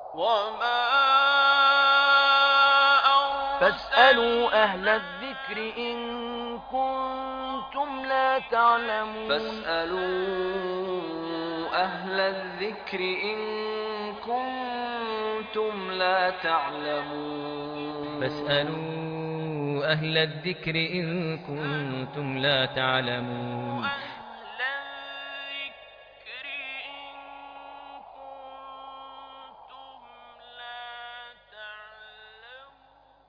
وما فاسألوا أهل الذكر إن كنتم لا تعلمون فاسألوا أهل الذكر إن كنتم لا تعلمون فاسألوا أهل الذكر إن كنتم لا تعلمون أهل الذكر إن كنتم لا تعلمون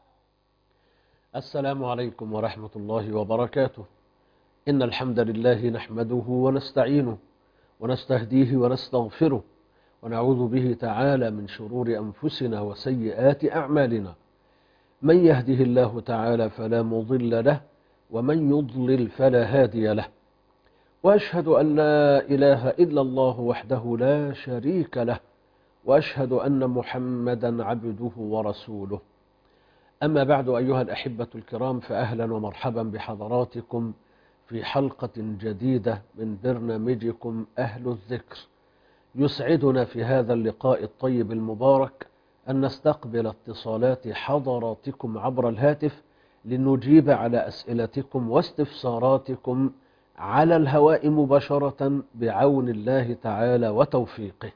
السلام عليكم ورحمة الله وبركاته إن الحمد لله نحمده ونستعينه ونستهديه ونستغفره ونعوذ به تعالى من شرور أنفسنا وسيئات أعمالنا من يهده الله تعالى فلا مضل له ومن يضلل فلا هادي له وأشهد أن لا إله إلا الله وحده لا شريك له وأشهد أن محمدا عبده ورسوله أما بعد أيها الأحبة الكرام فأهلا ومرحبا بحضراتكم في حلقة جديدة من برنامجكم أهل الذكر يسعدنا في هذا اللقاء الطيب المبارك أن نستقبل اتصالات حضراتكم عبر الهاتف لنجيب على أسئلتكم واستفساراتكم على الهواء مباشرة بعون الله تعالى وتوفيقه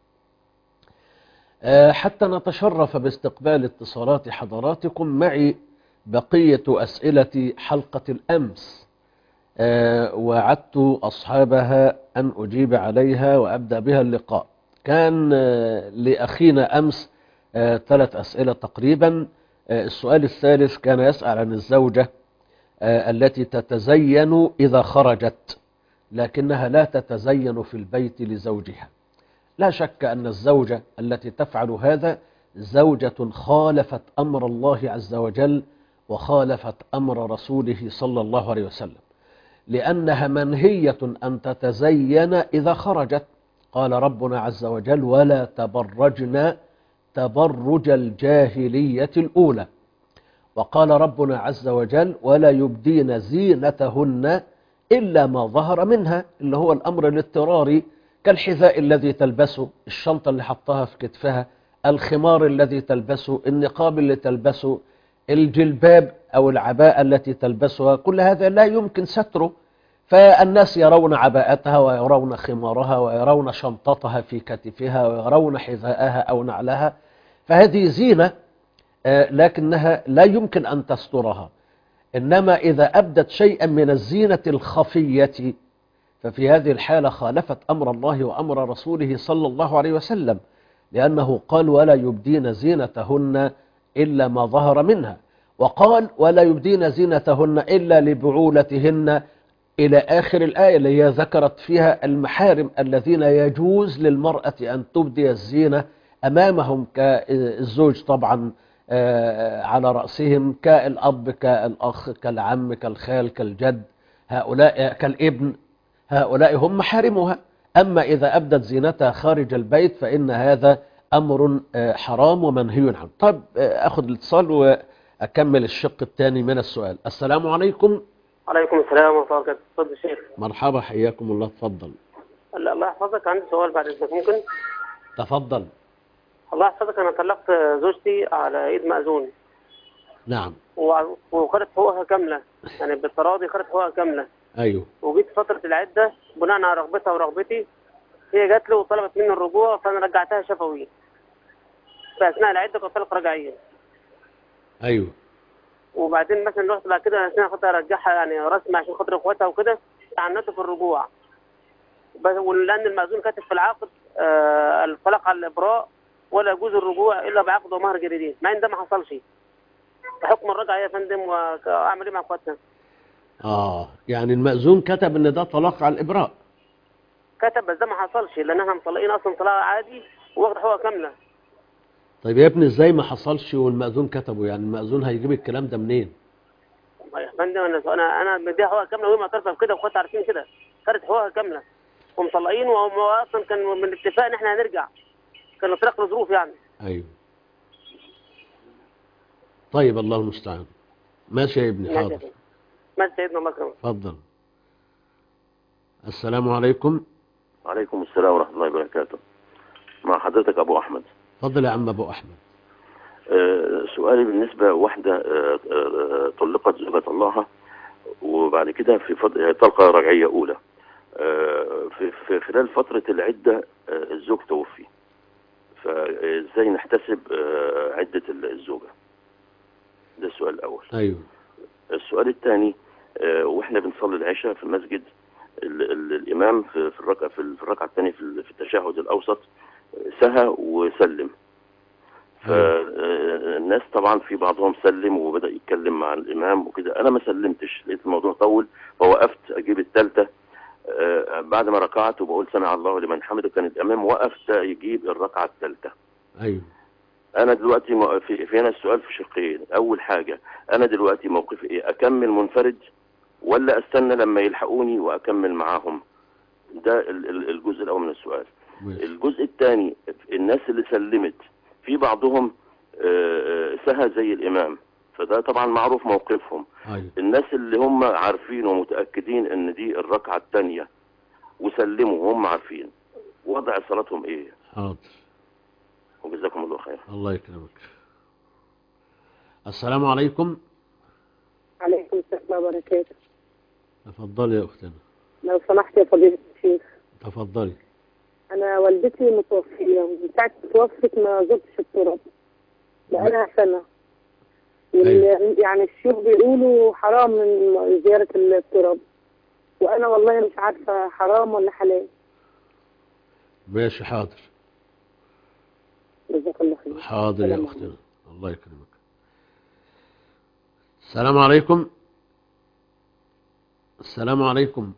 آه، حتى نتشرف باستقبال اتصالات حضراتكم معي بقية أسئلة حلقة الأمس آه، وعدت أصحابها أن أجيب عليها وأبدأ بها اللقاء كان آه، لأخينا أمس آه، ثلاث أسئلة تقريبا آه، السؤال الثالث كان يسأل عن الزوجة آه، التي تتزين إذا خرجت لكنها لا تتزين في البيت لزوجها لا شك أن الزوجة التي تفعل هذا زوجة خالفت أمر الله عز وجل وخالفت أمر رسوله صلى الله عليه وسلم لأنها منهية أن تتزين إذا خرجت قال ربنا عز وجل ولا تبرجن تبرج الجاهلية الأولى وقال ربنا عز وجل ولا يبدين زينتهن إلا ما ظهر منها اللي هو الأمر الاضطراري كالحذاء الذي تلبسه الشنطة اللي حطها في كتفها الخمار الذي تلبسه النقاب اللي تلبسه الجلباب أو العباءة التي تلبسها كل هذا لا يمكن ستره فالناس يرون عباءتها ويرون خمارها ويرون شنطتها في كتفها ويرون حذاءها أو نعلها فهذه زينة آه، لكنها لا يمكن أن تسترها إنما إذا أبدت شيئا من الزينة الخفية ففي هذه الحالة خالفت أمر الله وأمر رسوله صلى الله عليه وسلم لأنه قال ولا يبدين زينتهن إلا ما ظهر منها وقال ولا يبدين زينتهن إلا لبعولتهن إلى آخر الآية اللي هي ذكرت فيها المحارم الذين يجوز للمرأة أن تبدي الزينة أمامهم كالزوج طبعا آه، على رأسهم كالأب كالأخ كالعم كالخال كالجد هؤلاء كالابن هؤلاء هم محارمها أما إذا أبدت زينتها خارج البيت فإن هذا أمر آه، حرام ومنهي عنه طب آه، أخذ الاتصال وأكمل الشق الثاني من السؤال السلام عليكم عليكم السلام ورحمة الله وبركاته اتفضل يا شيخ مرحبا حياكم الله تفضل لا، الله يحفظك عندي سؤال بعد إذنك ممكن تفضل الله يحفظك أنا طلقت زوجتي على إيد مأذون نعم وع- وخدت حقوقها كاملة يعني بالتراضي خدت حقوقها كاملة أيوه وجيت فترة العدة بناء على رغبتها ورغبتي هي جات له وطلبت مني الرجوع فأنا رجعتها شفوي في أثناء العدة كنت طلق رجعية أيوه وبعدين مثلا رحت بعد كده عشان خاطر ارجعها يعني رسمي عشان خاطر اخواتها وكده تعنت في الرجوع بس ولان المأذون كاتب في العقد آه الطلاق على الابراء ولا يجوز الرجوع الا بعقد ومهر جديدين مع ان ده ما حصلش بحكم الرجعه يا فندم واعمل ايه مع اخواتنا آه يعني المأذون كتب إن ده طلاق على الإبراء كتب بس ده ما حصلش لان احنا مطلقين اصلا طلاق عادي واخد حقوق كامله طيب يا ابني إزاي ما حصلش والمأذون كتبه يعني المأذون هيجيب الكلام ده منين يا فندم انا انا انا مديها حقوقها كامله وهي معترفه بكده واخواتها عارفين كده خدت حقوقها كامله ومطلقين وهم اصلا كان من اتفاق ان احنا هنرجع كان طلاق لظروف يعني أيوه طيب الله المستعان ماشي يا ابني ماشي يا حاضر فندم. ماشي سيدنا الله يكرمك اتفضل السلام عليكم عليكم السلام ورحمة الله وبركاته مع حضرتك أبو أحمد اتفضل يا عم ابو احمد آه، سؤالي بالنسبة واحدة آه، آه، طلقت زوجة الله وبعد كده في فض... طلقة رجعية أولى آه، في في خلال فترة العدة آه، الزوج توفي فازاي نحتسب آه، عدة الزوجة ده السؤال الأول ايوه السؤال الثاني آه، واحنا بنصلي العشاء في المسجد ال ال الامام في في الركعه في في الركعه الثانيه في ال- في التشهد الاوسط آه، سهى وسلم فالناس طبعا في بعضهم سلم وبدا يتكلم مع الامام وكده انا ما سلمتش لقيت الموضوع طول فوقفت اجيب الثالثه بعد ما ركعت وبقول سمع الله لمن حمده كان الامام وقف يجيب الركعه الثالثه ايوه انا دلوقتي مو- في في هنا السؤال في شقين اول حاجه انا دلوقتي موقفي ايه اكمل منفرد ولا استنى لما يلحقوني واكمل معاهم ده ال- ال- الجزء الاول من السؤال ماشي. الجزء الثاني الناس اللي سلمت في بعضهم آه، آه، سهى زي الامام فده طبعا معروف موقفهم ايوه الناس اللي هم عارفين ومتاكدين ان دي الركعه الثانيه وسلموا وهم عارفين وضع صلاتهم ايه حاضر وجزاكم الله خير الله يكرمك السلام عليكم عليكم السلام وبركاته تفضلي يا اختنا لو سمحت يا فضيلة الشيخ تفضلي أنا والدتي متوفية ومن ساعة ما توفت ما زرتش التراب بقالها سنة وال- يعني الشيوخ بيقولوا حرام من زيارة التراب وأنا والله مش عارفة حرام ولا حلال ماشي حاضر جزاك الله خير حاضر يا سلام اختنا الله يكرمك السلام عليكم السلام عليكم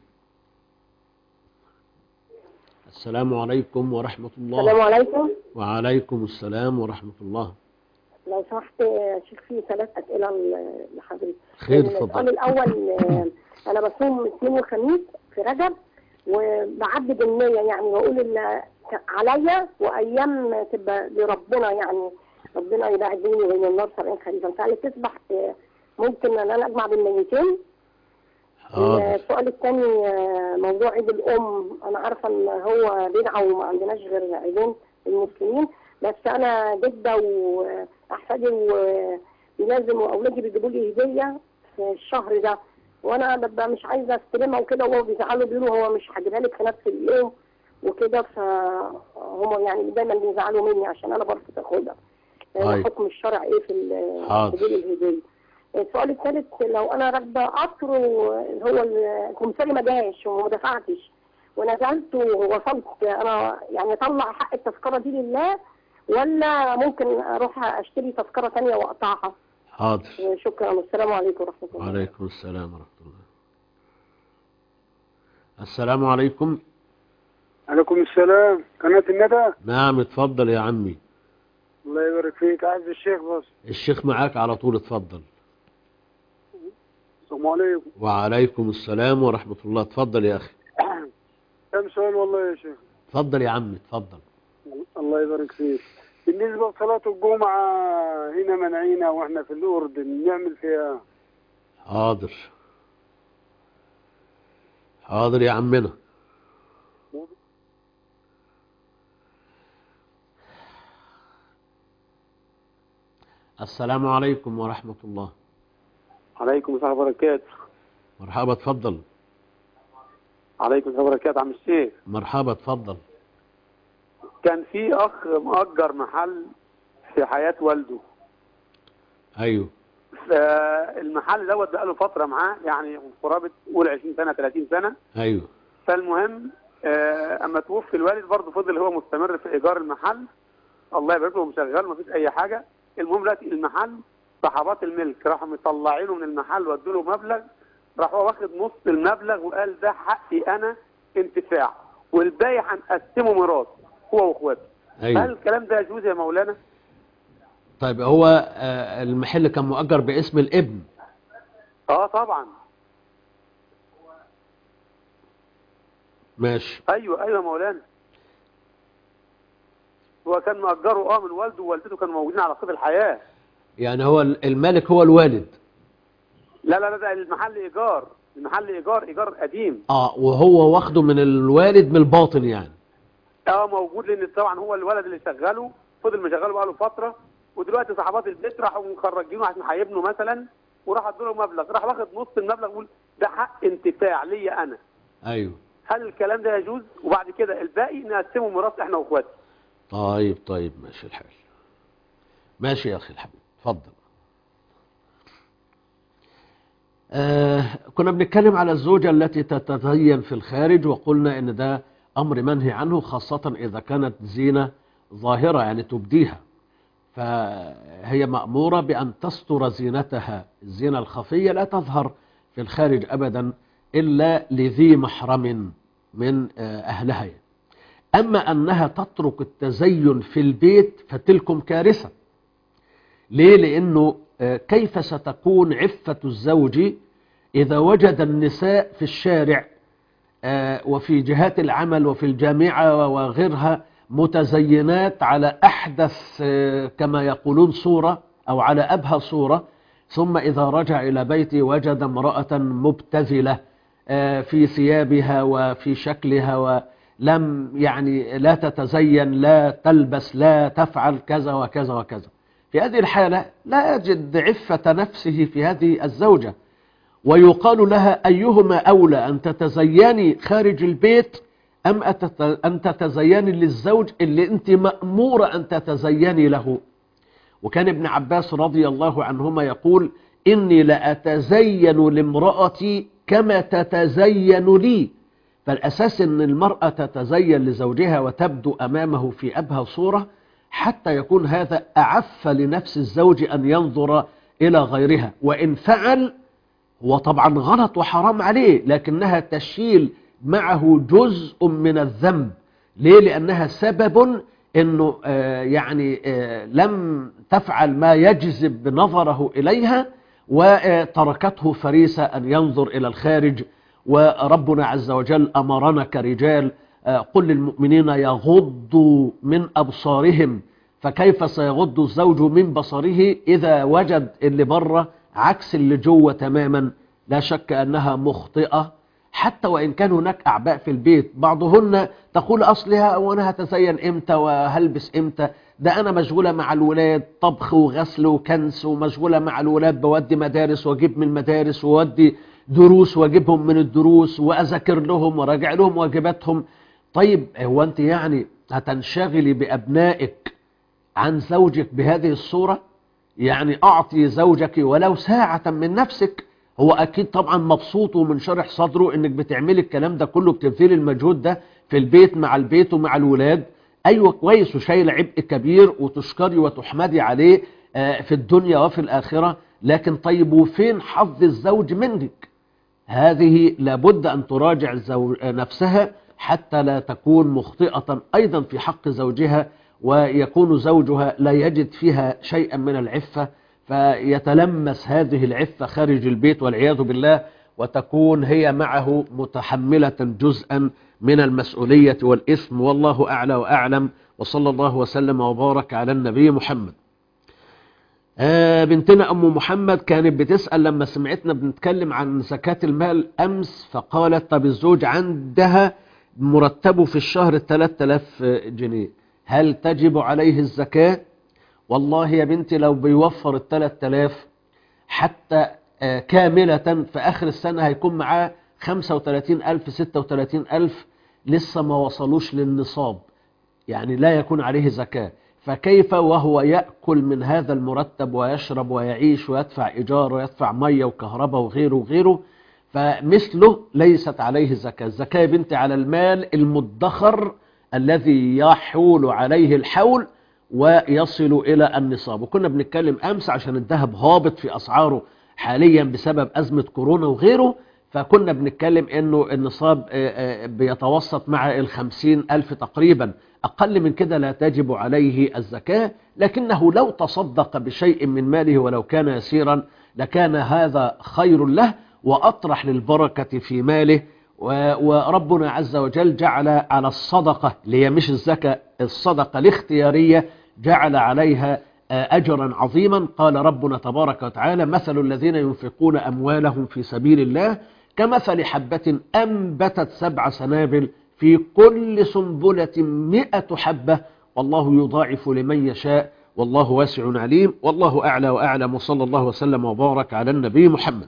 السلام عليكم ورحمة الله السلام عليكم وعليكم السلام ورحمة الله لو سمحت يا شيخ في ثلاث أسئلة ل- لحضرتك خير السؤال اتفضل الأول آه، أنا بصوم اثنين وخميس في رجب وبعدد النية يعني بقول اللي عليا وأيام تبقى لربنا يعني ربنا يبعد بيني وبين النار 70 خريفا فهل تسبح آه، ممكن ان انا اجمع بين النيتين حاضر السؤال الثاني آه، موضوع عيد الام انا عارفه ان هو بدعه وما عندناش غير عيدين المسلمين بس انا جده واحفادي ولازم واولادي بيجيبوا لي هديه في الشهر ده وانا ببقى مش عايزه استلمها وكده وهو بيزعلوا بيقولوا هو مش هجيبها لك في نفس اليوم وكده فهم يعني دايما بيزعلوا مني عشان انا برفض اخدها طيب. حكم الشرع ايه في ال- حاضر. في دي الهديه السؤال الثالث لو انا راكبه قطر اللي هو الكمثري ما جاش وما دفعتش ونزلت ووصلت انا يعني اطلع حق التذكره دي لله ولا ممكن اروح اشتري تذكره ثانيه واقطعها حاضر شكرا والسلام عليكم ورحمه الله وعليكم السلام ورحمة الله السلام عليكم عليكم السلام قناة الندى نعم اتفضل يا عمي الله يبارك فيك عايز الشيخ بس الشيخ معاك على طول اتفضل السلام عليكم وعليكم السلام ورحمة الله اتفضل يا أخي كم سؤال والله يا شيخ اتفضل يا عمي اتفضل الله يبارك فيك بالنسبة لصلاة الجمعة هنا منعينا واحنا في الأردن نعمل فيها حاضر حاضر يا عمنا السلام عليكم ورحمة الله عليكم السلام وبركاته مرحبا اتفضل عليكم السلام وبركاته عم الشيخ مرحبا اتفضل كان في أخ مأجر محل في حياة والده ايوه فالمحل دوت بقاله فترة معاه يعني قرابة قول 20 سنة 30 سنة ايوه فالمهم آه، اما توفي الوالد برضه فضل هو مستمر في ايجار المحل الله يبارك له مشغل مفيش اي حاجه المهم دلوقتي المحل صحابات الملك راحوا مطلعينه من المحل وادوا له مبلغ راح هو واخد نص المبلغ وقال ده حقي انا انتفاع والباقي هنقسمه ميراث هو واخواته هل ايوه الكلام ده يجوز يا مولانا؟ طيب هو آه، المحل كان مؤجر باسم الابن اه طبعا ماشي ايوه ايوه يا مولانا هو كان مأجره اه من والده ووالدته كانوا موجودين على قيد الحياه يعني هو الملك هو الوالد لا لا لا ده المحل ايجار المحل ايجار ايجار قديم اه وهو واخده من الوالد من الباطن يعني اه موجود لان طبعا هو الولد اللي شغله فضل مشغله بقى له فتره ودلوقتي صحابات البيت راحوا مخرجينه عشان هيبنوا مثلا وراح ادوا له مبلغ راح واخد نص المبلغ ويقول ده حق انتفاع ليا انا ايوه هل الكلام ده يجوز وبعد كده الباقي نقسمه ميراث احنا واخواتي طيب طيب ماشي الحال ماشي يا اخي الحبيب اتفضل آه كنا بنتكلم على الزوجة التي تتزين في الخارج وقلنا ان ده امر منهي عنه خاصة اذا كانت زينة ظاهرة يعني تبديها فهي مأمورة بأن تستر زينتها الزينة الخفية لا تظهر في الخارج أبدا إلا لذي محرم من آه، أهلها أما أنها تترك التزين في البيت فتلكم كارثة ليه؟ لأنه آه، كيف ستكون عفة الزوج إذا وجد النساء في الشارع آه، وفي جهات العمل وفي الجامعة وغيرها متزينات على أحدث آه، كما يقولون صورة أو على أبهى صورة ثم إذا رجع إلى بيته وجد امرأة مبتذلة آه، في ثيابها وفي شكلها ولم يعني لا تتزين لا تلبس لا تفعل كذا وكذا وكذا في هذه الحالة لا يجد عفة نفسه في هذه الزوجة ويقال لها أيهما أولى أن تتزيني خارج البيت أم أتت- أن تتزيني للزوج اللي أنت مأمورة أن تتزيني له وكان ابن عباس رضي الله عنهما يقول إني لأتزين لامرأتي كما تتزين لي فالأساس أن المرأة تتزين لزوجها وتبدو أمامه في أبهى صورة حتى يكون هذا أعف لنفس الزوج أن ينظر إلى غيرها وإن فعل هو طبعا غلط وحرام عليه لكنها تشيل معه جزء من الذنب ليه لأنها سبب أنه آه، يعني آه، لم تفعل ما يجذب نظره إليها وتركته فريسة أن ينظر إلى الخارج وربنا عز وجل أمرنا كرجال آه، قل للمؤمنين يغضوا من أبصارهم فكيف سيغض الزوج من بصره إذا وجد اللي بره عكس اللي جوه تماما لا شك أنها مخطئة حتى وإن كان هناك أعباء في البيت بعضهن تقول أصلها وأنا هتزين إمتى وهلبس إمتى ده أنا مشغولة مع الولاد طبخ وغسل وكنس ومشغولة مع الولاد بودي مدارس وأجيب من المدارس وودي دروس وأجيبهم من الدروس وأذاكر لهم وراجع لهم واجباتهم طيب هو أنت يعني هتنشغلي بأبنائك عن زوجك بهذه الصورة يعني أعطي زوجك ولو ساعة من نفسك هو أكيد طبعا مبسوط ومن شرح صدره إنك بتعملي الكلام ده كله بتبذلي المجهود ده في البيت مع البيت ومع الولاد أيوة كويس وشايل عبء كبير وتشكري وتحمدي عليه آه، في الدنيا وفي الآخرة لكن طيب وفين حظ الزوج منك هذه لابد أن تراجع زو... نفسها حتى لا تكون مخطئة أيضا في حق زوجها ويكون زوجها لا يجد فيها شيئا من العفة فيتلمس هذه العفة خارج البيت والعياذ بالله وتكون هي معه متحملة جزءا من المسؤولية والإثم والله أعلى وأعلم وصلى الله وسلم وبارك على النبي محمد آه بنتنا أم محمد كانت بتسأل لما سمعتنا بنتكلم عن زكاة المال أمس فقالت طب الزوج عندها مرتبه في الشهر 3000 جنيه هل تجب عليه الزكاة والله يا بنتي لو بيوفر ال 3000 حتى آه، كاملة في آخر السنة هيكون معاه 35000 36000 لسه ما وصلوش للنصاب يعني لا يكون عليه زكاة فكيف وهو يأكل من هذا المرتب ويشرب ويعيش ويدفع إيجار ويدفع مية وكهرباء وغيره وغيره فمثله ليست عليه زكاة الزكاة يا بنتي على المال المدخر الذي يحول عليه الحول ويصل إلى النصاب وكنا بنتكلم أمس عشان الذهب هابط في أسعاره حاليا بسبب أزمة كورونا وغيره فكنا بنتكلم أنه النصاب آه، آه، بيتوسط مع الخمسين ألف تقريبا أقل من كده لا تجب عليه الزكاة لكنه لو تصدق بشيء من ماله ولو كان يسيرا لكان هذا خير له وأطرح للبركة في ماله و- وربنا عز وجل جعل على الصدقة اللي هي مش الزكاة الصدقة الاختيارية جعل عليها آه، أجرا عظيما قال ربنا تبارك وتعالى مثل الذين ينفقون أموالهم في سبيل الله كمثل حبة أنبتت سبع سنابل في كل سنبلة مئة حبة والله يضاعف لمن يشاء والله واسع عليم والله أعلى وأعلم وصلى الله وسلم وبارك على النبي محمد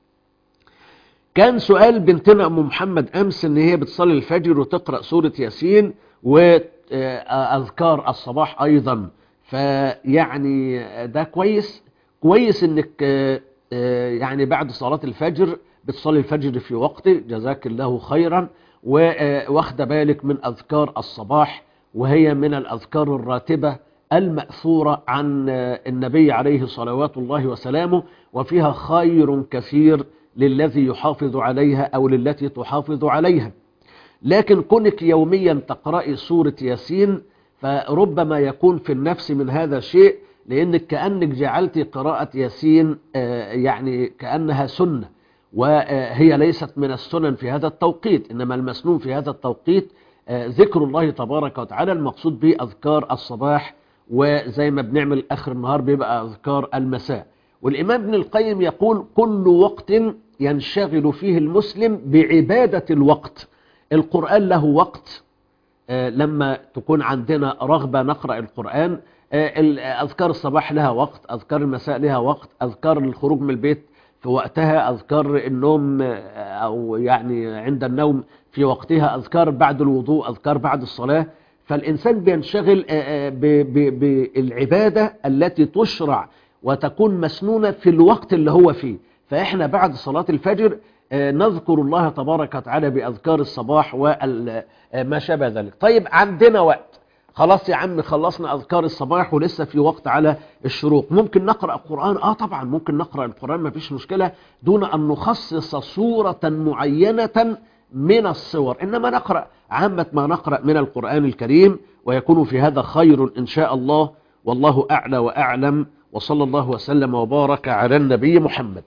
كان سؤال بنتنا أم محمد أمس إن هي بتصلي الفجر وتقرأ سورة ياسين وأذكار الصباح أيضا فيعني ده كويس كويس إنك آه، آه، يعني بعد صلاة الفجر بتصلي الفجر في وقته جزاك الله خيرا واخد بالك من أذكار الصباح وهي من الأذكار الراتبة المأثورة عن آه، النبي عليه صلوات الله وسلامه وفيها خير كثير للذي يحافظ عليها أو للتي تحافظ عليها لكن كونك يوميا تقرأي سورة ياسين فربما يكون في النفس من هذا شيء لأنك كأنك جعلت قراءة ياسين آه، يعني كأنها سنة وهي ليست من السنن في هذا التوقيت إنما المسنون في هذا التوقيت آه، ذكر الله تبارك وتعالى المقصود به أذكار الصباح وزي ما بنعمل آخر النهار بيبقى أذكار المساء والإمام ابن القيم يقول كل وقت ينشغل فيه المسلم بعبادة الوقت القرآن له وقت آه، لما تكون عندنا رغبة نقرأ القرآن آه، ال- أذكار الصباح لها وقت أذكار المساء لها وقت أذكار الخروج من البيت في وقتها أذكار النوم آه، أو يعني عند النوم في وقتها أذكار بعد الوضوء أذكار بعد الصلاة فالإنسان بينشغل آه، آه، ب- ب- بالعبادة التي تشرع وتكون مسنونة في الوقت اللي هو فيه فإحنا بعد صلاة الفجر آه، نذكر الله تبارك وتعالى بأذكار الصباح وما شابه ذلك طيب عندنا وقت خلاص يا عم خلصنا أذكار الصباح ولسه في وقت على الشروق ممكن نقرأ القرآن آه طبعا ممكن نقرأ القرآن ما فيش مشكلة دون أن نخصص صورة معينة من الصور إنما نقرأ عامة ما نقرأ من القرآن الكريم ويكون في هذا خير إن شاء الله والله أعلى وأعلم وصلى الله وسلم وبارك على النبي محمد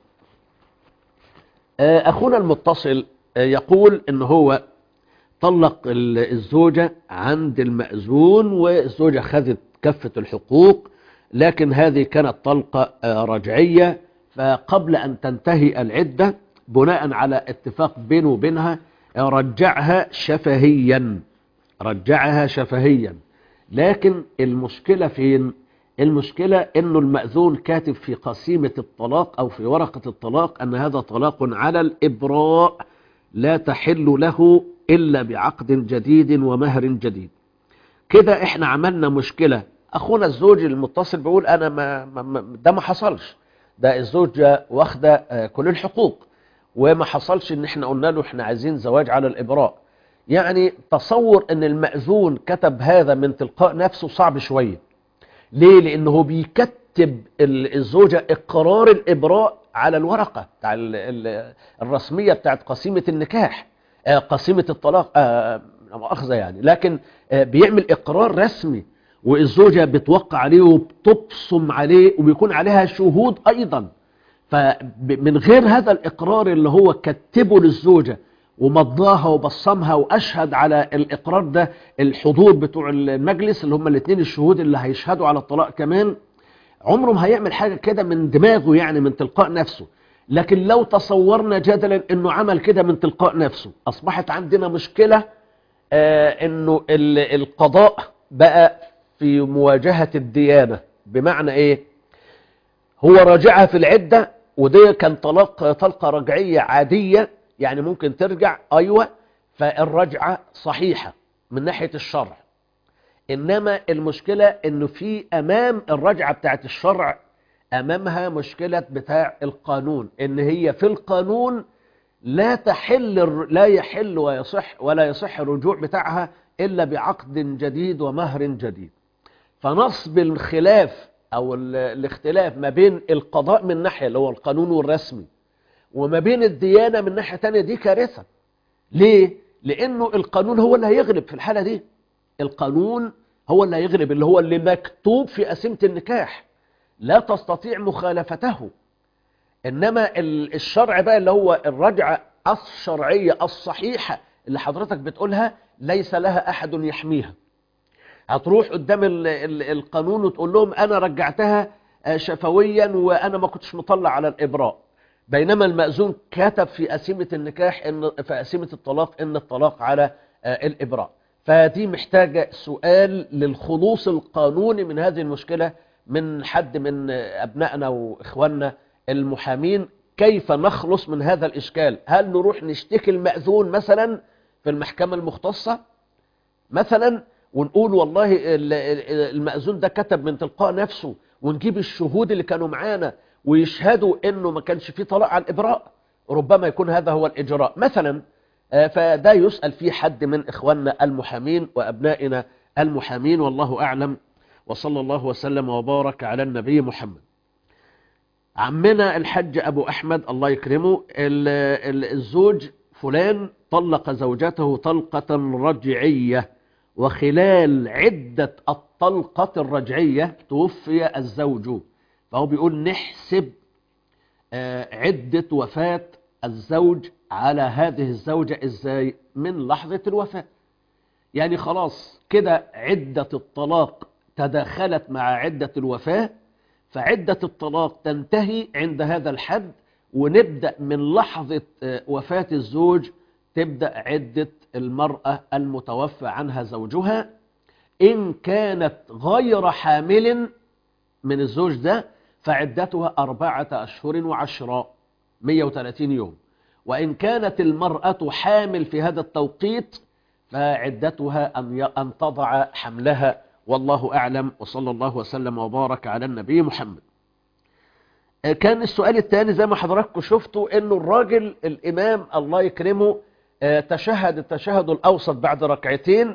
آه، أخونا المتصل آه، يقول إن هو طلق ال- الزوجة عند المأذون والزوجة خذت كفة الحقوق لكن هذه كانت طلقة آه، رجعية فقبل أن تنتهي العدة بناء على اتفاق بينه وبينها آه، رجعها شفهيا رجعها شفهيا لكن المشكلة فين المشكلة انه المأذون كاتب في قسيمة الطلاق او في ورقة الطلاق ان هذا طلاق على الابراء لا تحل له الا بعقد جديد ومهر جديد كده احنا عملنا مشكلة اخونا الزوج المتصل بيقول انا ما, ما ما- ده ما حصلش ده الزوجة واخدة آه، كل الحقوق وما حصلش ان احنا قلنا له احنا عايزين زواج على الابراء يعني تصور ان المأذون كتب هذا من تلقاء نفسه صعب شوية ليه لانه بيكتب ال- الزوجة اقرار الابراء على الورقة بتاع ال- ال- الرسمية بتاعت قسيمة النكاح آه، قسيمة الطلاق آه، لا مؤاخذة يعني لكن آه، بيعمل اقرار رسمي والزوجة بتوقع عليه وبتبصم عليه وبيكون عليها شهود ايضا فمن غير هذا الإقرار اللي هو كتبه للزوجة ومضاها وبصمها وأشهد على الإقرار ده الحضور بتوع المجلس اللي هم الاثنين الشهود اللي هيشهدوا على الطلاق كمان عمره ما هيعمل حاجة كده من دماغه يعني من تلقاء نفسه لكن لو تصورنا جدلا انه عمل كده من تلقاء نفسه اصبحت عندنا مشكلة آه انه ال- القضاء بقى في مواجهة الديانة بمعنى ايه هو راجعها في العدة ودي كان طلاق طلقة رجعية عادية يعني ممكن ترجع أيوة فالرجعة صحيحة من ناحية الشرع إنما المشكلة إنه في أمام الرجعة بتاعت الشرع أمامها مشكلة بتاع القانون إن هي في القانون لا تحل الر- لا يحل ويصح ولا يصح الرجوع بتاعها إلا بعقد جديد ومهر جديد فنصب الخلاف او ال- الاختلاف ما بين القضاء من ناحية اللي هو القانون والرسمي وما بين الديانة من ناحية تانية دي كارثة ليه؟ لانه القانون هو اللي هيغلب في الحالة دي القانون هو اللي هيغلب اللي هو اللي مكتوب في قسيمة النكاح لا تستطيع مخالفته انما ال- الشرع بقى اللي هو الرجعة الشرعية الصحيحة اللي حضرتك بتقولها ليس لها احد يحميها هتروح قدام ال ال القانون وتقول لهم انا رجعتها آه، شفويا وانا ما كنتش مطلع على الابراء بينما المأذون كتب في قسيمة النكاح ان في قسيمة الطلاق ان الطلاق على آه، الابراء فدي محتاجة سؤال للخلوص القانوني من هذه المشكلة من حد من أبنائنا وإخواننا المحامين كيف نخلص من هذا الإشكال هل نروح نشتكي المأذون مثلا في المحكمة المختصة مثلا ونقول والله ال- ال- المأذون ده كتب من تلقاء نفسه ونجيب الشهود اللي كانوا معانا ويشهدوا انه ما كانش فيه طلاق على الإبراء ربما يكون هذا هو الإجراء مثلا آه، فده يسأل فيه حد من إخواننا المحامين وأبنائنا المحامين والله أعلم وصلى الله وسلم وبارك على النبي محمد عمنا الحج أبو أحمد الله يكرمه ال- ال- الزوج فلان طلق زوجته طلقة رجعية وخلال عدة الطلقة الرجعية توفي الزوج فهو بيقول نحسب آه، عدة وفاة الزوج على هذه الزوجة ازاي من لحظة الوفاة يعني خلاص كده عدة الطلاق تداخلت مع عدة الوفاة فعدة الطلاق تنتهي عند هذا الحد ونبدأ من لحظة آه، وفاة الزوج تبدأ عدة المرأة المتوفى عنها زوجها إن كانت غير حامل من الزوج ده فعدتها أربعة أشهر وعشرة 130 يوم وإن كانت المرأة حامل في هذا التوقيت فعدتها أن ي- أن تضع حملها والله أعلم وصلى الله وسلم وبارك على النبي محمد آه، كان السؤال الثاني زي ما حضراتكم شفتوا انه الراجل الامام الله يكرمه آه، تشهد التشهد الاوسط بعد ركعتين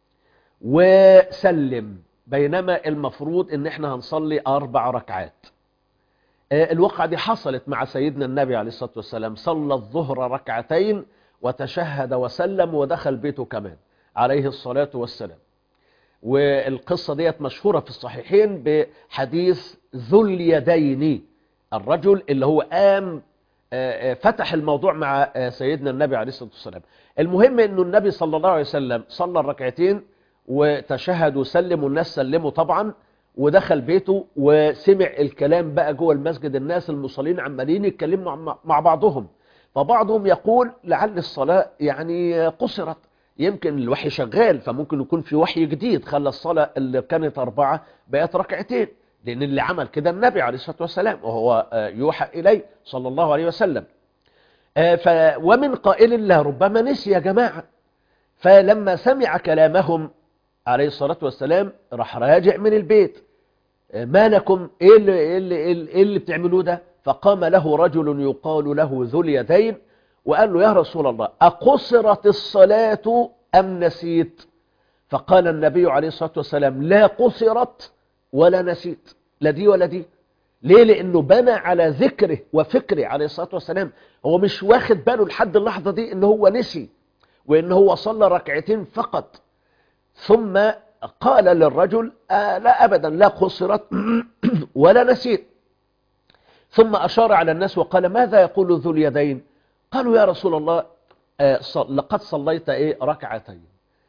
وسلم بينما المفروض ان احنا هنصلي اربع ركعات آه، الواقعة دي حصلت مع سيدنا النبي عليه الصلاة والسلام صلى الظهر ركعتين وتشهد وسلم ودخل بيته كمان عليه الصلاة والسلام والقصة ديت مشهورة في الصحيحين بحديث ذو اليدين الرجل اللي هو قام آه، آه، فتح الموضوع مع آه، سيدنا النبي عليه الصلاة والسلام المهم انه النبي صلى الله عليه وسلم صلى الركعتين وتشهد وسلم والناس سلموا طبعا ودخل بيته وسمع الكلام بقى جوه المسجد الناس المصلين عمالين يتكلموا مع- مع بعضهم فبعضهم يقول لعل الصلاة يعني قصرت يمكن الوحي شغال فممكن يكون في وحي جديد خلى الصلاة اللي كانت أربعة بقت ركعتين لأن اللي عمل كده النبي عليه الصلاة والسلام وهو آه، يوحى إليه صلى الله عليه وسلم آه، ف ومن قائل له ربما نسي يا جماعة فلما سمع كلامهم عليه الصلاة والسلام راح راجع من البيت آه، ما لكم ايه اللي, إيه اللي, إيه اللي, إيه اللي بتعملوه ده فقام له رجل يقال له ذو اليدين وقال له يا رسول الله أقصرت الصلاة أم نسيت فقال النبي عليه الصلاة والسلام لا قصرت ولا نسيت لا دي ولا دي ليه لأنه بنى على ذكره وفكره عليه الصلاة والسلام هو مش واخد باله لحد اللحظة دي ان هو نسي وان هو صلى ركعتين فقط ثم قال للرجل آه لا أبدا لا قصرت ولا نسيت ثم أشار على الناس وقال ماذا يقول ذو اليدين قالوا يا رسول الله آه ص- لقد صليت إيه ركعتين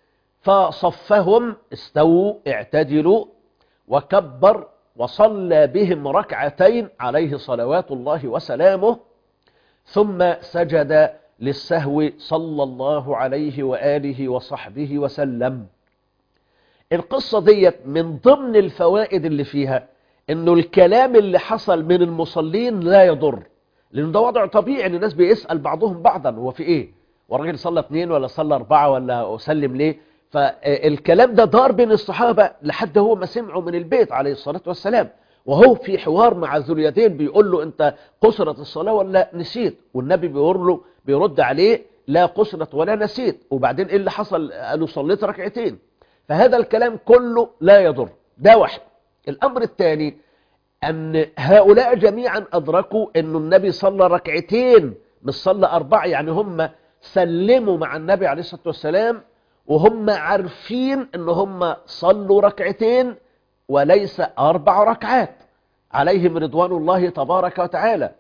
فصفهم استووا اعتدلوا وكبر وصلى بهم ركعتين عليه صلوات الله وسلامه ثم سجد للسهو صلى الله عليه وآله وصحبه وسلم القصة ديت من ضمن الفوائد اللي فيها انه الكلام اللي حصل من المصلين لا يضر لان ده وضع طبيعي ان الناس بيسأل بعضهم بعضا هو في ايه والراجل صلى اثنين ولا صلى اربعة ولا اسلم ليه فالكلام ده دار بين الصحابة لحد هو ما سمعوا من البيت عليه الصلاة والسلام وهو في حوار مع ذو اليدين بيقول له انت قصرت الصلاة ولا نسيت والنبي بيقول له بيرد عليه لا قصرت ولا نسيت وبعدين ايه اللي حصل قالوا صليت ركعتين فهذا الكلام كله لا يضر ده واحد الامر الثاني ان هؤلاء جميعا ادركوا ان النبي صلى ركعتين مش صلى اربعة يعني هم سلموا مع النبي عليه الصلاة والسلام وهم عارفين ان هم صلوا ركعتين وليس اربع ركعات عليهم رضوان الله تبارك وتعالى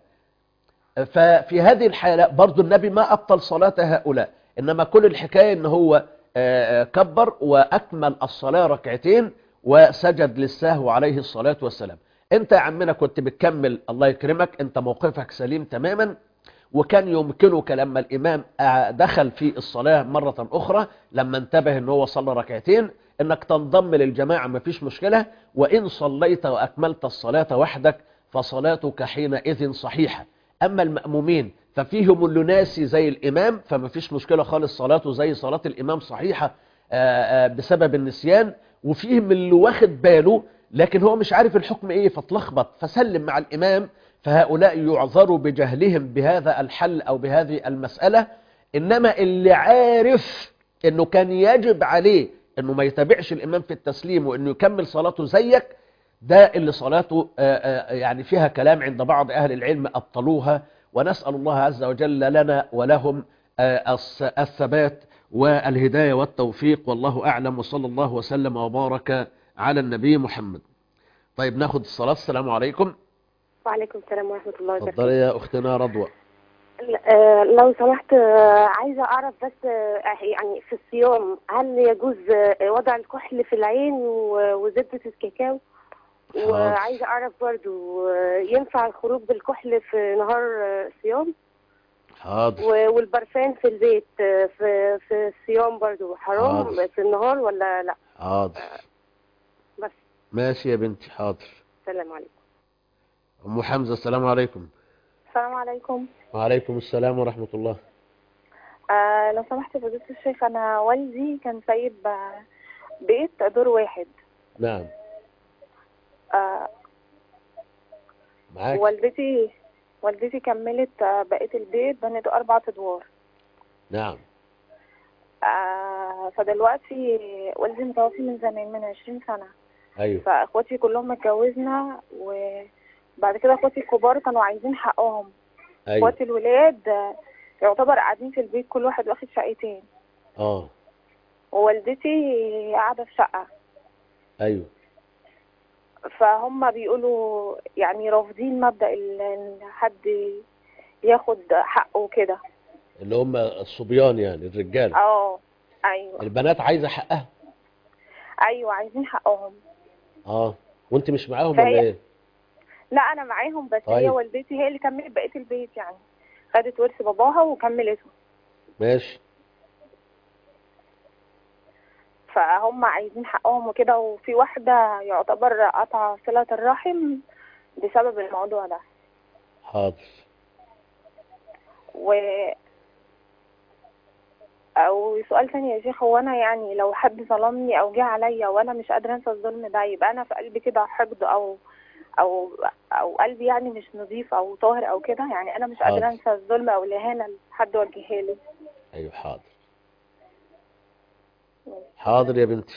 ففي هذه الحالة برضو النبي ما أبطل صلاة هؤلاء إنما كل الحكاية إن هو آه، آه، كبر وأكمل الصلاة ركعتين وسجد للسهو عليه الصلاة والسلام انت يا عمنا كنت بتكمل الله يكرمك انت موقفك سليم تماما وكان يمكنك لما الإمام آه، دخل في الصلاة مرة أخرى لما انتبه أنه هو صلى ركعتين أنك تنضم للجماعة ما فيش مشكلة وإن صليت وأكملت الصلاة وحدك فصلاتك حينئذ صحيحة أما المأمومين ففيهم اللي ناسي زي الإمام فما فيش مشكلة خالص صلاته زي صلاة الإمام صحيحة آه، آه، بسبب النسيان وفيهم اللي واخد باله لكن هو مش عارف الحكم ايه فتلخبط فسلم مع الامام فهؤلاء يعذروا بجهلهم بهذا الحل او بهذه المسألة انما اللي عارف انه كان يجب عليه انه ما يتابعش الامام في التسليم وانه يكمل صلاته زيك ده اللي صلاته آه، آه، يعني فيها كلام عند بعض اهل العلم ابطلوها ونسأل الله عز وجل لنا ولهم آه، الس- الثبات والهداية والتوفيق والله أعلم وصلى الله وسلم وبارك على النبي محمد طيب ناخد الصلاة السلام عليكم وعليكم السلام ورحمة الله وبركاته اتفضلي يا أختنا رضوى آه، لو سمحت آه، عايزة أعرف بس آه، يعني في الصيام هل يجوز آه، وضع الكحل في العين و- وزبدة الكاكاو حاضر. وعايزة أعرف برضو آه، ينفع الخروج بالكحل في نهار آه، الصيام حاضر و- والبرفان في البيت آه، في في الصيام برضو حرام حاضر. في النهار ولا لا حاضر بس ماشي يا بنتي حاضر السلام عليكم أم حمزة السلام عليكم السلام عليكم وعليكم السلام ورحمة الله آه لو سمحت يا فضيلة الشيخ أنا والدي كان سايب آه، بيت دور واحد نعم آه معاك والدتي والدتي كملت آه، بقية البيت بنته أربع أدوار نعم آه فدلوقتي والدي متوفي من زمان من عشرين سنة أيوه فاخواتي كلهم اتجوزنا وبعد كده اخواتي الكبار كانوا عايزين حقهم أيوه اخواتي الولاد آه، يعتبر قاعدين في البيت كل واحد واخد شقتين اه ووالدتي قاعدة في شقة أيوه فهم بيقولوا يعني رافضين مبدأ ال- ان حد ياخد حقه كده اللي هم الصبيان يعني الرجال اه ايوه البنات عايزة حقها ايوه عايزين حقهم اه وانت مش معاهم فهي- ولا ايه لا انا معاهم بس هي طيب. والدتي هي اللي كملت بقية البيت يعني خدت ورث باباها وكملته ماشي فهم عايزين حقهم وكده وفي واحدة يعتبر قطع صلة الرحم بسبب الموضوع ده حاضر و او سؤال تاني يا شيخ هو انا يعني لو حد ظلمني او جه عليا وانا مش قادره انسى الظلم ده يبقى انا في قلبي كده حقد او او او قلبي يعني مش نظيف او طاهر او كده يعني انا مش قادره حاضر. انسى الظلم او الاهانه اللي حد وجهها لي ايوه حاضر حاضر يا بنتي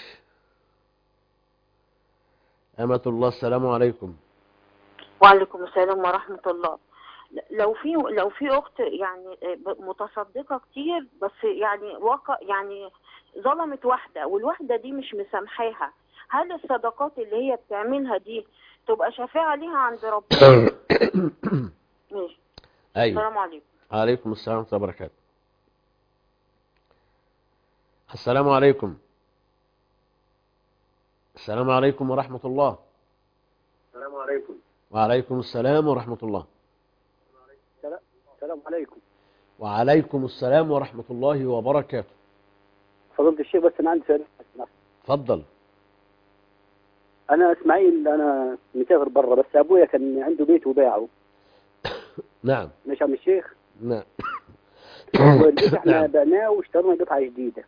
أمة الله السلام عليكم وعليكم السلام ورحمة الله لو في لو في أخت يعني متصدقة كتير بس يعني واقع يعني ظلمت واحدة والواحدة دي مش مسامحاها هل الصدقات اللي هي بتعملها دي تبقى شفاعة ليها عند ربنا؟ ماشي أيوه السلام عليكم عليكم السلام ورحمة الله وبركاته السلام عليكم السلام عليكم ورحمة الله السلام عليكم وعليكم السلام ورحمة الله السلام عليكم وعليكم السلام ورحمة الله وبركاته فضيلة الشيخ بس أنا عندي سؤال اتفضل أنا إسماعيل أنا مسافر برا بس أبويا كان عنده بيت وباعه نعم مش عم الشيخ نعم والبيت احنا نعم. بعناه واشترينا قطعة جديدة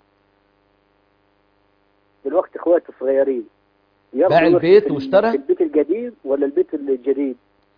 دلوقتي اخواتي الصغيرين يرضوا باع يروحوا البيت في ال- واشترى؟ في البيت القديم ولا البيت الجديد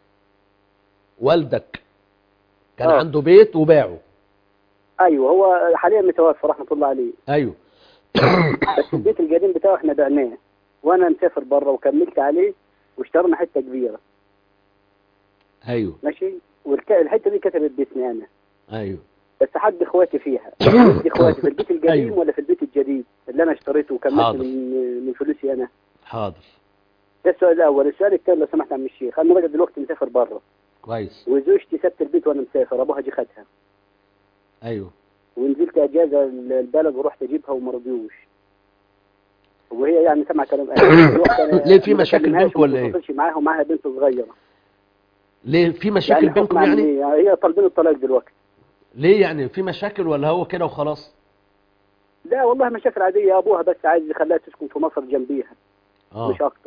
والدك كان آه. عنده بيت وباعه ايوه هو حاليا متوفى رحمة الله عليه أيوه بس البيت القديم بتاعه احنا بعناه وانا مسافر برا وكملت عليه واشترنا حتة كبيرة أيوه ماشي والحتة دي كتبت باسمي انا أيوه بس حد اخواتي فيها حد اخواتي في البيت القديم أيوه. ولا في البيت الجديد اللي انا اشتريته وكملت حاضر. من من فلوسي انا حاضر ده السؤال الاول السؤال الثاني لو سمحت عم الشيخ انا بقى دلوقتي مسافر بره كويس وزوجتي سبت البيت وانا مسافر ابوها جه خدها أيوه ونزلت اجازه البلد ورحت اجيبها وما رضيوش وهي يعني سمع كلام أهلي. دلوقتي أنا ليه في ما مشاكل بكلمهاش بينكم ولا وما إيه؟ بتواصلش معاها ومعاها بنت صغيره ليه في مشاكل يعني بينكم حكم يعني عملية. هي طالبين الطلاق دلوقتي ليه يعني في مشاكل ولا هو كده وخلاص لا والله مشاكل عادية أبوها بس عايز يخليها تسكن في مصر جنبيها اه مش أكتر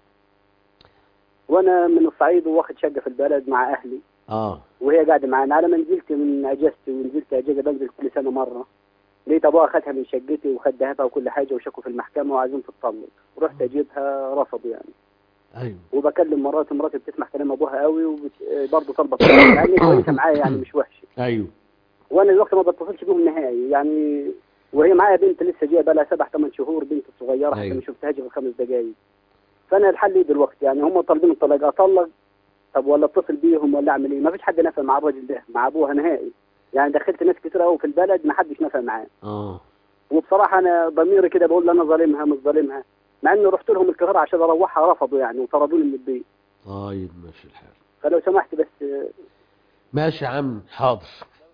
وأنا من الصعيد وواخد شقة في البلد مع أهلي اه وهي قاعدة معانا على ما نزلت من أجازتي ونزلت أجازة بنزل كل سنة مرة لقيت أبوها أخدها من شقتي وخد ذهبها وكل حاجة وشكوا في المحكمة وعايزين تتطلق رحت أجيبها رفضوا يعني ايوه وبكلم مراتي مراتي بتسمع كلام أبوها قوي وبرضه طالبة طلاق يعني كويسة معايا يعني مش وحشة ايوه وانا دلوقتي ما بتصلش بيهم نهائي يعني وهي معايا بنت لسه جايه بقى لها سبع ثمان شهور بنت صغيره حتى أيوة. ما شفتهاش غير خمس دقائق فانا الحل ايه دلوقتي يعني هم طالبين الطلاق اطلق طب ولا اتصل بيهم ولا اعمل ايه ما فيش حد نافع مع الراجل ده مع ابوها نهائي يعني دخلت ناس كتير قوي في البلد ما حدش نافع معاه اه وبصراحه انا ضميري كده بقول انا ظالمها مش ظالمها مع اني رحت لهم القاهره عشان اروحها رفضوا يعني وطردوني من البيت طيب ماشي الحال فلو سمحت بس آه، ماشي يا عم حاضر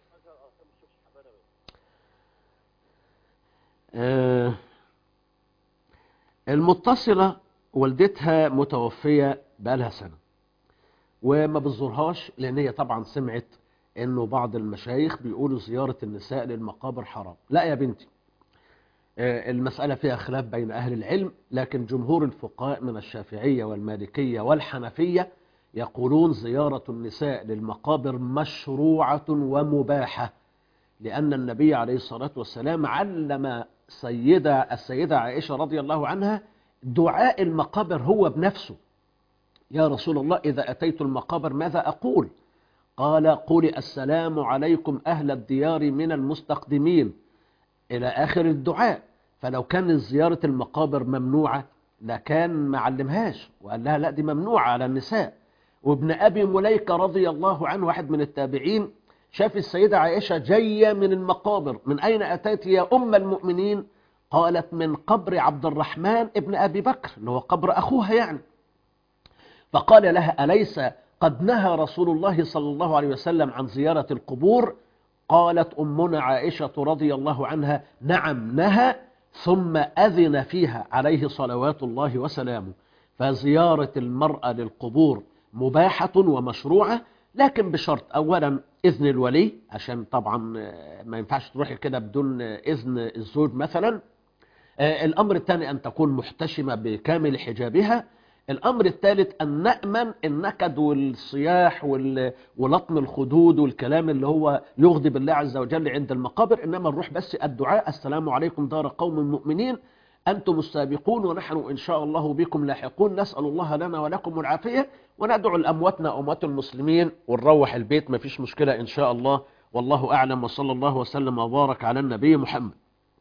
آه المتصلة والدتها متوفية بقالها سنة وما بتزورهاش لأن هي طبعا سمعت إنه بعض المشايخ بيقولوا زيارة النساء للمقابر حرام لا يا بنتي آه، المسألة فيها خلاف بين أهل العلم لكن جمهور الفقهاء من الشافعية والمالكية والحنفية يقولون زيارة النساء للمقابر مشروعة ومباحة لأن النبي عليه الصلاة والسلام علم سيدة السيدة عائشة رضي الله عنها دعاء المقابر هو بنفسه يا رسول الله إذا أتيت المقابر ماذا أقول قال قولي السلام عليكم أهل الديار من المستقدمين إلى آخر الدعاء فلو كان زيارة المقابر ممنوعة لكان ما علمهاش وقال لها لا دي ممنوعة على النساء وابن أبي مليكة رضي الله عنه واحد من التابعين شاف السيدة عائشة جاية من المقابر من أين أتيت يا أم المؤمنين قالت من قبر عبد الرحمن ابن أبي بكر اللي هو قبر أخوها يعني فقال لها أليس قد نهى رسول الله صلى الله عليه وسلم عن زيارة القبور قالت أمنا عائشة رضي الله عنها نعم نهى ثم أذن فيها عليه صلوات الله وسلامه فزيارة المرأة للقبور مباحة ومشروعة لكن بشرط أولا إذن الولي عشان طبعا آه، ما ينفعش تروحي كده بدون آه، إذن الزوج مثلا آه، الأمر الثاني أن تكون محتشمة بكامل حجابها الأمر الثالث أن نأمن النكد والصياح وال- ولطم الخدود والكلام اللي هو يغضب الله عز وجل عند المقابر إنما نروح بس الدعاء السلام عليكم دار قوم مؤمنين أنتم السابقون ونحن إن شاء الله بكم لاحقون نسأل الله لنا ولكم العافية وندعو لأمواتنا أموات المسلمين ونروح البيت ما فيش مشكلة إن شاء الله والله أعلم وصلى الله وسلم وبارك على النبي محمد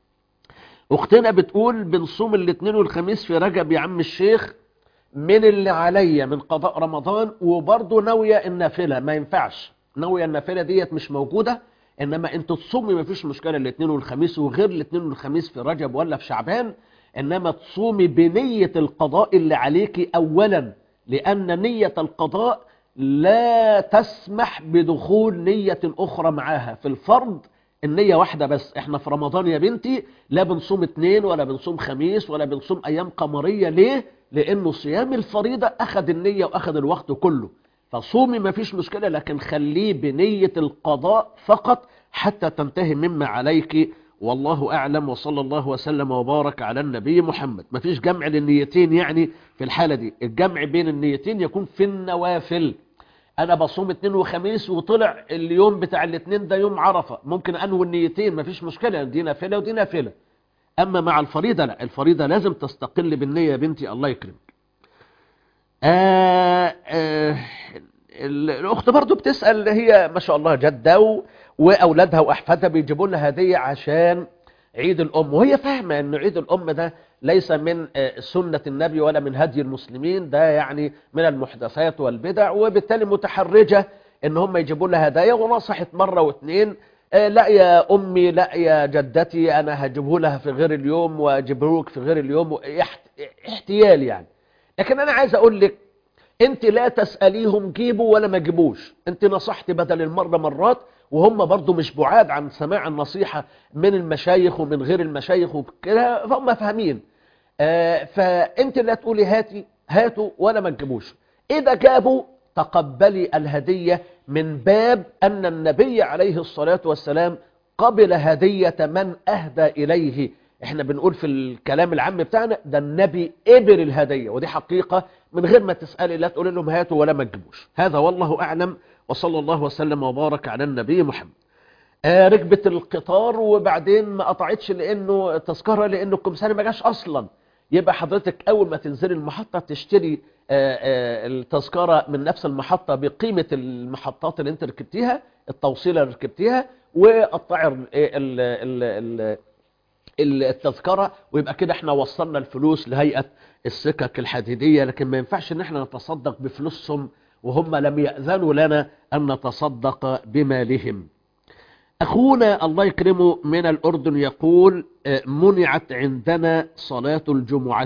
أختنا بتقول بنصوم الاثنين والخميس في رجب يا عم الشيخ من اللي عليا من قضاء رمضان وبرضه ناوية النافلة ما ينفعش ناوية النافلة ديت مش موجودة انما انت تصومي ما فيش مشكلة الاثنين والخميس وغير الاثنين والخميس في رجب ولا في شعبان انما تصومي بنية القضاء اللي عليكي اولا لان نية القضاء لا تسمح بدخول نية اخرى معاها في الفرض النية واحدة بس احنا في رمضان يا بنتي لا بنصوم اتنين ولا بنصوم خميس ولا بنصوم ايام قمرية ليه لانه صيام الفريضة اخذ النية واخذ الوقت كله فصومي ما فيش مشكلة لكن خليه بنية القضاء فقط حتى تنتهي مما عليك والله أعلم وصلى الله وسلم وبارك على النبي محمد ما فيش جمع للنيتين يعني في الحالة دي الجمع بين النيتين يكون في النوافل أنا بصوم اتنين وخميس وطلع اليوم بتاع الاتنين ده يوم عرفة ممكن أنوي النيتين ما فيش مشكلة دي نافلة ودي نافلة أما مع الفريضة لا الفريضة لازم تستقل بالنية يا بنتي الله يكرمك آه آه ال- الأخت برضو بتسأل هي ما شاء الله جدة و- وأولادها وأحفادها بيجيبوا لها هدية عشان عيد الأم وهي فاهمة أن عيد الأم ده ليس من آه، سنة النبي ولا من هدي المسلمين ده يعني من المحدثات والبدع وبالتالي متحرجة ان هم يجيبوا لها هدايا ونصحت مرة واثنين آه، لا يا أمي لا يا جدتي أنا هجيبه لها في غير اليوم وأجيبه لك في غير اليوم احت- احتيال يعني لكن أنا عايز أقول لك انت لا تسأليهم جيبوا ولا ما جيبوش انت نصحت بدل المرة مرات وهم برضو مش بعاد عن سماع النصيحة من المشايخ ومن غير المشايخ وكده فهم فاهمين آه، فانت لا تقولي هاتي هاتوا ولا ما تجيبوش اذا جابوا تقبلي الهدية من باب أن النبي عليه الصلاة والسلام قبل هدية من أهدى إليه احنا بنقول في الكلام العام بتاعنا ده النبي قبل الهدية ودي حقيقة من غير ما تسألي لا تقول لهم هاتوا ولا ما تجيبوش هذا والله أعلم وصلى الله وسلم وبارك على النبي محمد آه ركبت القطار وبعدين ما قطعتش لانه تذكرة لانه الكمساري ما جاش اصلا يبقى حضرتك اول ما تنزلي المحطة تشتري آه آه التذكرة من نفس المحطة بقيمة المحطات اللي انت ركبتيها التوصيلة اللي ركبتيها وقطعي ال- ال- ال- ال- التذكرة ويبقى كده احنا وصلنا الفلوس لهيئة السكك الحديدية لكن ما ينفعش ان احنا نتصدق بفلوسهم وهم لم يأذنوا لنا ان نتصدق بمالهم أخونا الله يكرمه من الأردن يقول آه، منعت عندنا صلاة الجمعة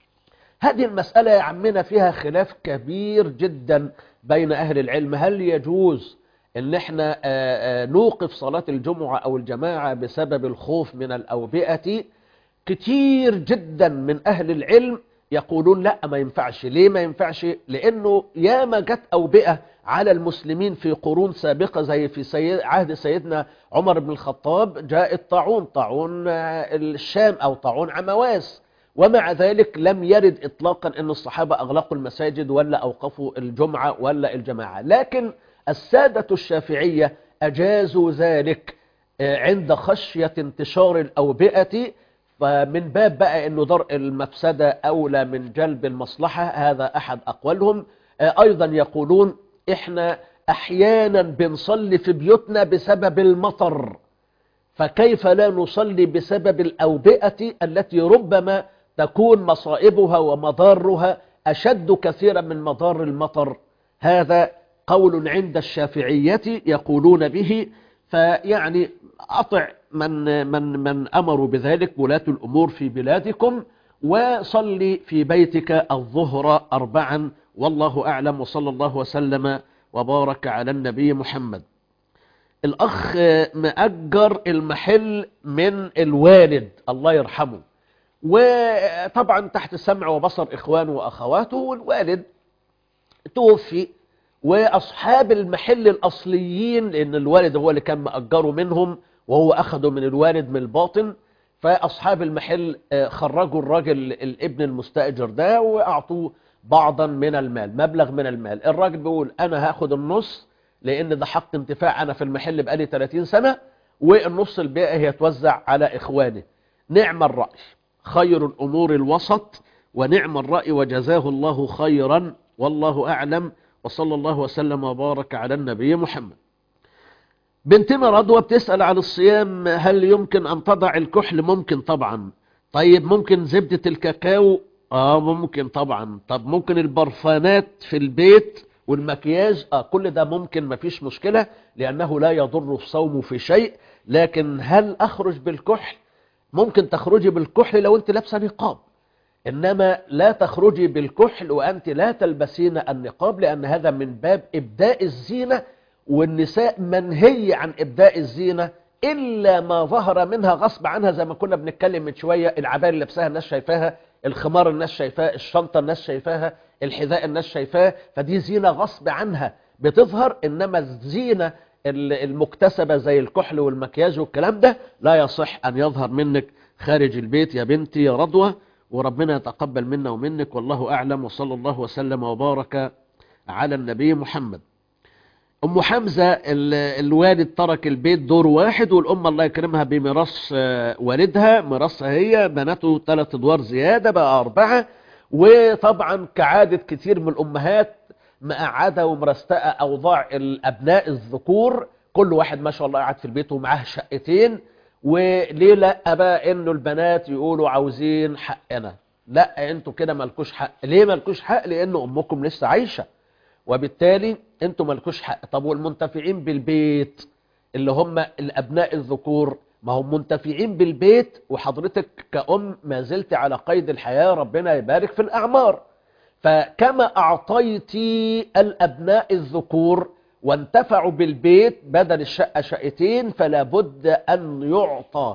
هذه المسألة يا عمنا فيها خلاف كبير جدا بين أهل العلم هل يجوز ان احنا آه، آه، نوقف صلاة الجمعة او الجماعة بسبب الخوف من الأوبئة كتير جدا من أهل العلم يقولون لا ما ينفعش ليه ما ينفعش لأنه ياما جت أوبئة على المسلمين في قرون سابقة زي في سيد عهد سيدنا عمر بن الخطاب جاء الطاعون طاعون آه، الشام أو طاعون عمواس ومع ذلك لم يرد إطلاقا أن الصحابة أغلقوا المساجد ولا أوقفوا الجمعة ولا الجماعة لكن السادة الشافعية أجازوا ذلك آه، عند خشية انتشار الأوبئة فمن باب بقى أنه درء المفسدة أولى من جلب المصلحة هذا أحد أقوالهم آه، أيضا يقولون إحنا أحيانا بنصلي في بيوتنا بسبب المطر فكيف لا نصلي بسبب الأوبئة التي ربما تكون مصائبها ومضارها أشد كثيرا من مضار المطر هذا قول عند الشافعية يقولون به فيعني أطع من, من, من أمروا بذلك ولاة الأمور في بلادكم وصلي في بيتك الظهر أربعا والله أعلم وصلى الله وسلم وبارك على النبي محمد الأخ مأجر المحل من الوالد الله يرحمه وطبعا تحت سمع وبصر إخوانه وأخواته والوالد توفي وأصحاب المحل الأصليين لأن الوالد هو اللي كان مأجره منهم وهو أخده من الوالد من الباطن فأصحاب المحل آه، خرجوا الراجل الابن المستأجر ده وأعطوه بعضا من المال مبلغ من المال الراجل بيقول أنا هاخد النص لأن ده حق انتفاع أنا في المحل بقالي 30 سنة والنص الباقي هيتوزع على إخواني نعم الرأي خير الأمور الوسط ونعم الرأي وجزاه الله خيرا والله أعلم وصلى الله وسلم وبارك على النبي محمد بنتنا رضوى بتسأل عن الصيام هل يمكن أن تضع الكحل ممكن طبعا طيب ممكن زبدة الكاكاو آه ممكن طبعا طب ممكن البرفانات في البيت والمكياج آه كل ده ممكن مفيش مشكلة لأنه لا يضر الصوم في شيء لكن هل أخرج بالكحل ممكن تخرجي بالكحل لو أنت لابسه نقاب إنما لا تخرجي بالكحل وأنت لا تلبسين النقاب لأن هذا من باب إبداء الزينة والنساء منهي عن إبداء الزينة إلا ما ظهر منها غصب عنها زي ما كنا بنتكلم من شوية العباية اللي لابساها الناس شايفاها الخمار الناس شايفاه الشنطة الناس شايفاها الحذاء الناس شايفاه فدي زينة غصب عنها بتظهر إنما الزينة ال- المكتسبة زي الكحل والمكياج والكلام ده لا يصح أن يظهر منك خارج البيت يا بنتي يا رضوة وربنا يتقبل منا ومنك والله أعلم وصلى الله وسلم وبارك على النبي محمد أم حمزة ال- الوالد ترك البيت دور واحد والأم الله يكرمها بميراث آه، والدها ميراثها هي بنته ثلاث أدوار زيادة بقى أربعة وطبعا كعادة كتير من الأمهات مقعدة ومرستقة أوضاع الأبناء الذكور كل واحد ما شاء الله قاعد في البيت ومعاه شقتين وليه لا بقى انه البنات يقولوا عاوزين حقنا لا انتوا كده مالكوش حق ليه مالكوش حق لان امكم لسه عايشه وبالتالي انتوا مالكوش حق طب والمنتفعين بالبيت اللي هم الابناء الذكور ما هم منتفعين بالبيت وحضرتك كأم ما زلت على قيد الحياة ربنا يبارك في الأعمار فكما أعطيتي الأبناء الذكور وانتفعوا بالبيت بدل الشقة شقتين فلا بد أن يعطى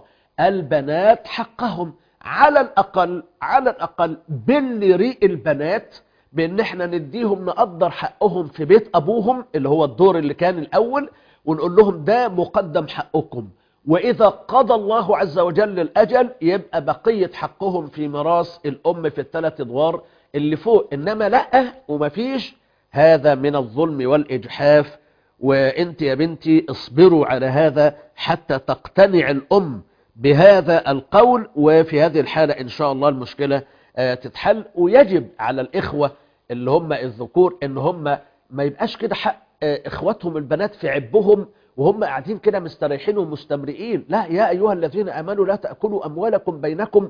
البنات حقهم على الأقل على الأقل باللي ريق البنات بان احنا نديهم نقدر حقهم في بيت ابوهم اللي هو الدور اللي كان الاول ونقول لهم ده مقدم حقكم واذا قضى الله عز وجل الاجل يبقى بقية حقهم في ميراث الام في الثلاث ادوار اللي فوق انما لا ومفيش هذا من الظلم والاجحاف وانت يا بنتي اصبروا على هذا حتى تقتنع الام بهذا القول وفي هذه الحالة ان شاء الله المشكلة آه، تتحل ويجب على الاخوة اللي هم الذكور ان هم ما يبقاش كده حق آه، اخواتهم البنات في عبهم وهم قاعدين كده مستريحين ومستمرئين لا يا ايها الذين امنوا لا تاكلوا اموالكم بينكم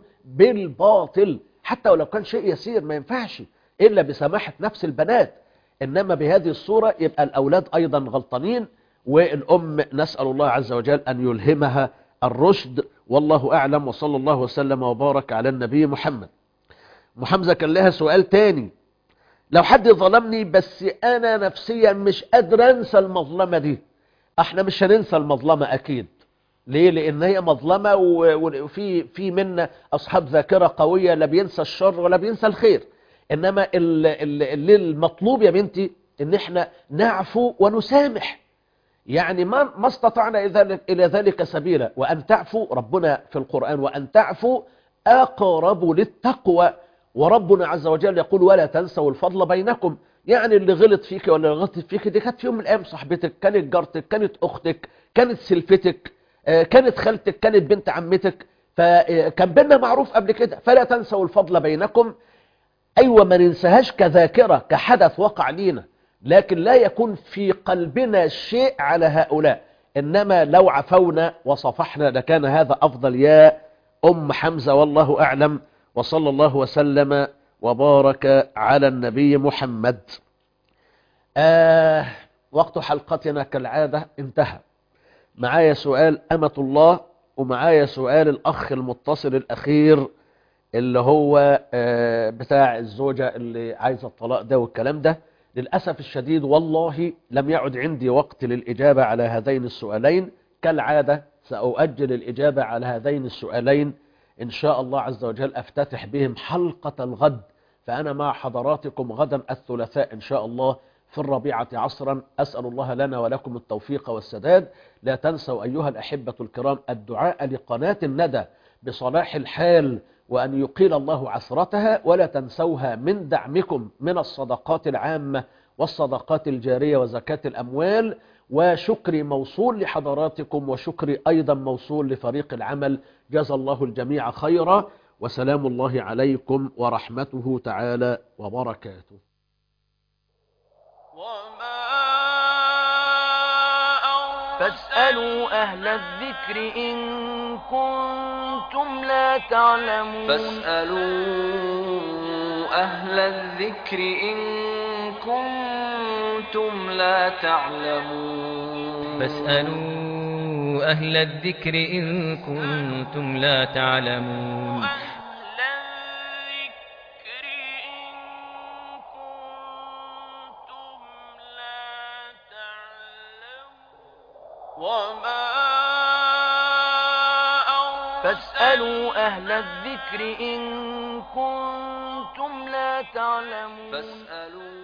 بالباطل حتى ولو كان شيء يسير ما ينفعش الا بسماحه نفس البنات انما بهذه الصوره يبقى الاولاد ايضا غلطانين والام نسال الله عز وجل ان يلهمها الرشد والله اعلم وصلى الله وسلم وبارك على النبي محمد ام حمزه كان لها سؤال تاني لو حد ظلمني بس انا نفسيا مش قادر انسى المظلمه دي احنا مش هننسى المظلمه اكيد ليه لان هي مظلمه و- وفي في منا اصحاب ذاكره قويه لا بينسى الشر ولا بينسى الخير انما ال- ال- اللي المطلوب يا بنتي ان احنا نعفو ونسامح يعني ما ما استطعنا إلى ذلك- الى ذلك سبيلا وان تعفو ربنا في القران وان تعفو اقرب للتقوى وربنا عز وجل يقول ولا تنسوا الفضل بينكم يعني اللي غلط فيك ولا اللي غلطت فيك دي كانت في يوم من الايام صاحبتك كانت جارتك كانت اختك كانت سلفتك آه، كانت خالتك كانت بنت عمتك فكان بينا معروف قبل كده فلا تنسوا الفضل بينكم ايوه ما ننساهاش كذاكره كحدث وقع لينا لكن لا يكون في قلبنا شيء على هؤلاء انما لو عفونا وصفحنا لكان هذا افضل يا ام حمزه والله اعلم وصلى الله وسلم وبارك على النبي محمد آه وقت حلقتنا كالعاده انتهى معايا سؤال أمة الله ومعايا سؤال الأخ المتصل الأخير اللي هو آه، بتاع الزوجة اللي عايزة الطلاق ده والكلام ده للأسف الشديد والله لم يعد عندي وقت للإجابة على هذين السؤالين كالعادة سأؤجل الإجابة على هذين السؤالين إن شاء الله عز وجل أفتتح بهم حلقة الغد فأنا مع حضراتكم غدا الثلاثاء إن شاء الله في الربيعة عصرا أسأل الله لنا ولكم التوفيق والسداد لا تنسوا أيها الأحبة الكرام الدعاء لقناة الندى بصلاح الحال وأن يقيل الله عثرتها ولا تنسوها من دعمكم من الصدقات العامة والصدقات الجارية وزكاة الأموال وشكري موصول لحضراتكم وشكري أيضا موصول لفريق العمل جزى الله الجميع خيرا وسلام الله عليكم ورحمته تعالى وبركاته فاسألوا أهل الذكر إن كنتم لا تعلمون فاسألوا أهل الذكر إن كنتم لا تعلمون فاسألوا أهل الذكر إن كنتم لا تعلمون وما فاسألوا أهل الذكر إن كنتم لا تعلمون فاسألوا